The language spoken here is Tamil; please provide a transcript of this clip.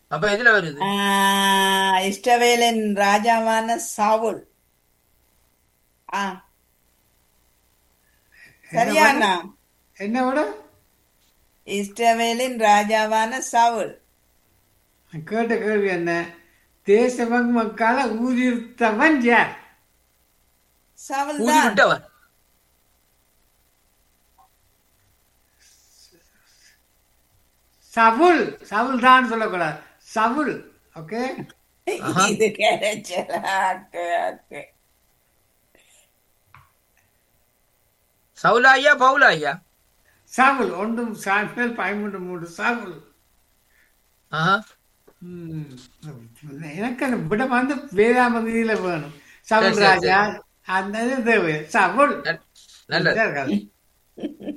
அப்ப எதுல வருது ஆஹ், இஸ்ரவேலின் ராஜாவான சவுல் ஆ சரியாண்ணா என்ன விட இஸ்ரவேலின் ராஜாவான சவுல் கேட்ட கேள்வி என்ன தேச மக்களை ஊதிர்த்தவன் யார் சவுல் ஊதி தான் விட்டவன் சவுல் சவுல் தான் சொல்லக்கூடாது சவுல் ஓகே ஆஹா. இது கிடைச்சல ஓகே ஓகே சவுலா ஐயா பவுலா ஐயா சவுல் ஒன்றும் சாமியல் பயமுண்டு மூன்று சவுல் ஆஹா ம். எனக்கு அந்த விட வந்து வேதாமதியில வேணும் சவுல் சரி, சரி, ராஜா அந்த இது தேவை சவுல் நல்- நல்லது இருக்காது